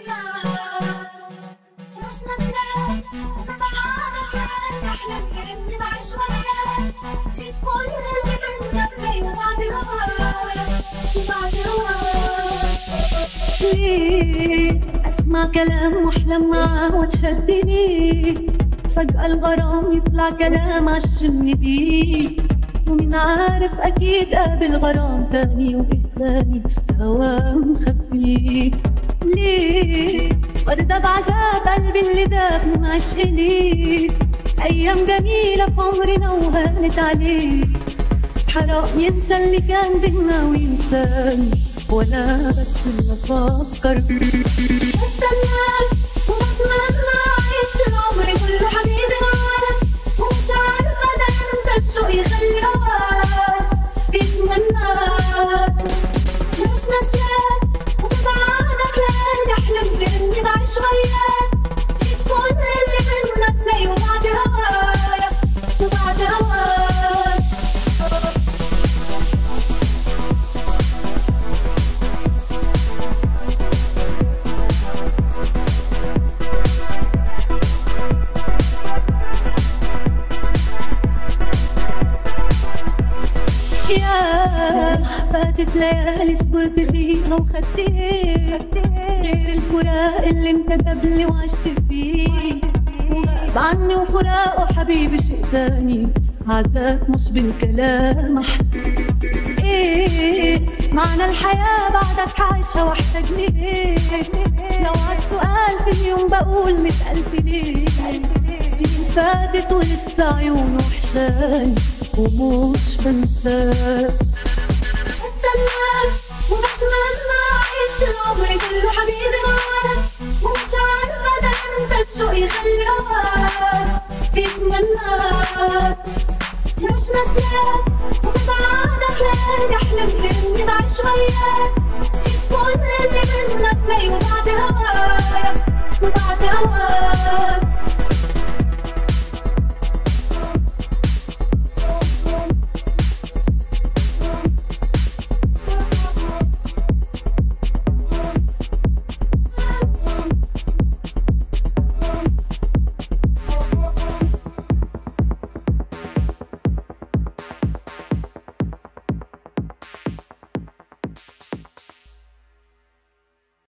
مش ناسية في بعادك أحلم إني بعيش وياك نسيت كل اللي كنا فيه وبعد هواك وبعد هواك ليه اسمع كلام واحلم معاه وتشدني فجأة الغرام يطلع كلام عشمني بيه ومين عارف اكيد قابل غرام تاني وايه تاني هواه مخبيه ليه وردة بعذاب قلبي اللي داب من عشق ليه ايام جميلة في عمرنا وهانت عليه حرام ينسى اللي كان بينا وينساني ولا بس اللي افكر بستناك وبتمنى أعيش العمر كله حبيبي معاك ومش عارفة ده امتى الشوق يخلي هواك بيتمناك مش ناسياك وفي بعادك ليالي أحلم بإني بعيش وياك نسيت كل اللي بينا ازاي وبعد هواك وبعد هواك يا فاتت ليالي صبرت فيها وخدت ايه غير الفراق اللي انكتب لي وعشت فيه وغاب عني وفراقه حبيبي شيء تاني عذاب مش بالكلام ايه معنى الحياة بعدك عايشة واحتاج ليه لو عالسؤال في يوم بقول مئة ألف ليه سنين فاتت ولسه عيونه وحشاني ومش بنساك بستناك وبتمنى أعيش العمر كله حبيبي معاك ومش عارفة ده امتى الشوق يخلي هواك بيتمناك مش ناسياك وفي بعادك ليالي أحلم بإني بعيش وياك نسيت كل اللي بينا ازاي وبعد هواك وبعد هواك